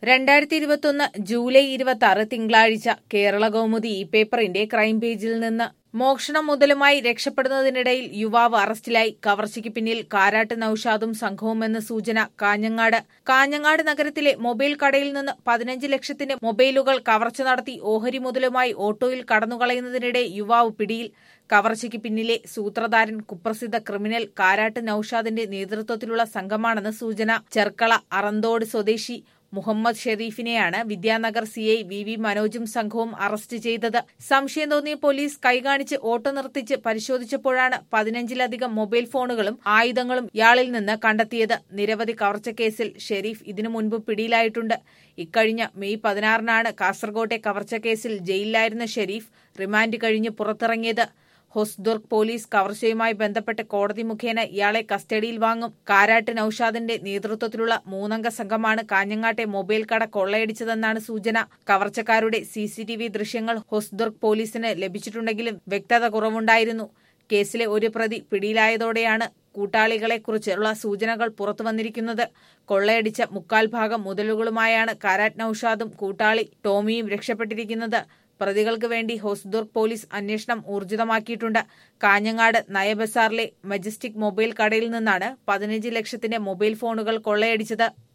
രണ്ടായിരത്തി ഇരുപത്തൊന്ന് ജൂലൈ ഇരുപത്തി ആറ് തിങ്കളാഴ്ച കേരള കൗമുദി ഈ പേപ്പറിന്റെ ക്രൈംപേജിൽ നിന്ന് മോഷണം മുതലുമായി രക്ഷപ്പെടുന്നതിനിടയിൽ യുവാവ് അറസ്റ്റിലായി കവർച്ചയ്ക്ക് പിന്നിൽ കാരാട്ട് നൌഷാദും സംഘവുമെന്ന് സൂചന കാഞ്ഞങ്ങാട് കാഞ്ഞങ്ങാട് നഗരത്തിലെ മൊബൈൽ കടയിൽ നിന്ന് പതിനഞ്ച് ലക്ഷത്തിന്റെ മൊബൈലുകൾ കവർച്ച നടത്തി ഓഹരി മുതലുമായി ഓട്ടോയിൽ കടന്നുകളയുന്നതിനിടെ യുവാവ് പിടിയിൽ കവർച്ചയ്ക്ക് പിന്നിലെ സൂത്രധാരൻ കുപ്രസിദ്ധ ക്രിമിനൽ കാരാട്ട് നൌഷാദിന്റെ നേതൃത്വത്തിലുള്ള സംഘമാണെന്ന് സൂചന ചെർക്കള അറന്തോട് സ്വദേശി മുഹമ്മദ് ഷെരീഫിനെയാണ് വിദ്യാനഗർ സിഐ വി വി മനോജും സംഘവും അറസ്റ്റ് ചെയ്തത് സംശയം തോന്നിയ പോലീസ് കൈകാണിച്ച് ഓട്ടോ നിർത്തിച്ച് പരിശോധിച്ചപ്പോഴാണ് പതിനഞ്ചിലധികം മൊബൈൽ ഫോണുകളും ആയുധങ്ങളും ഇയാളിൽ നിന്ന് കണ്ടെത്തിയത് നിരവധി കവർച്ചക്കേസിൽ ഷെരീഫ് ഇതിനു മുൻപ് പിടിയിലായിട്ടുണ്ട് ഇക്കഴിഞ്ഞ മെയ് പതിനാറിനാണ് കാസർകോട്ടെ കവർച്ചക്കേസിൽ ജയിലിലായിരുന്ന ഷെരീഫ് റിമാൻഡ് കഴിഞ്ഞ് പുറത്തിറങ്ങിയത് ഹൊസ്ദുർഗ് പോലീസ് കവർച്ചയുമായി ബന്ധപ്പെട്ട് കോടതി മുഖേന ഇയാളെ കസ്റ്റഡിയിൽ വാങ്ങും കാരാട്ട് നൌഷാദിന്റെ നേതൃത്വത്തിലുള്ള മൂന്നംഗ സംഘമാണ് കാഞ്ഞങ്ങാട്ടെ മൊബൈൽ കട കൊള്ളയടിച്ചതെന്നാണ് സൂചന കവർച്ചക്കാരുടെ സിസിടിവി ദൃശ്യങ്ങൾ ഹൊസ്ദുർഗ് പോലീസിന് ലഭിച്ചിട്ടുണ്ടെങ്കിലും വ്യക്തത കുറവുണ്ടായിരുന്നു കേസിലെ ഒരു പ്രതി പിടിയിലായതോടെയാണ് കൂട്ടാളികളെക്കുറിച്ചുള്ള സൂചനകൾ പുറത്തുവന്നിരിക്കുന്നത് കൊള്ളയടിച്ച മുക്കാൽ ഭാഗം മുതലുകളുമായാണ് കാരാട്ട് നൌഷാദും കൂട്ടാളി ടോമിയും രക്ഷപ്പെട്ടിരിക്കുന്നത് പ്രതികൾക്ക് വേണ്ടി ഹോസ്ദുർഗ് പോലീസ് അന്വേഷണം ഊർജിതമാക്കിയിട്ടുണ്ട് കാഞ്ഞങ്ങാട് നയബസാറിലെ മജസ്റ്റിക് മൊബൈൽ കടയിൽ നിന്നാണ് പതിനഞ്ച് ലക്ഷത്തിന്റെ മൊബൈൽ ഫോണുകൾ കൊള്ളയടിച്ചത്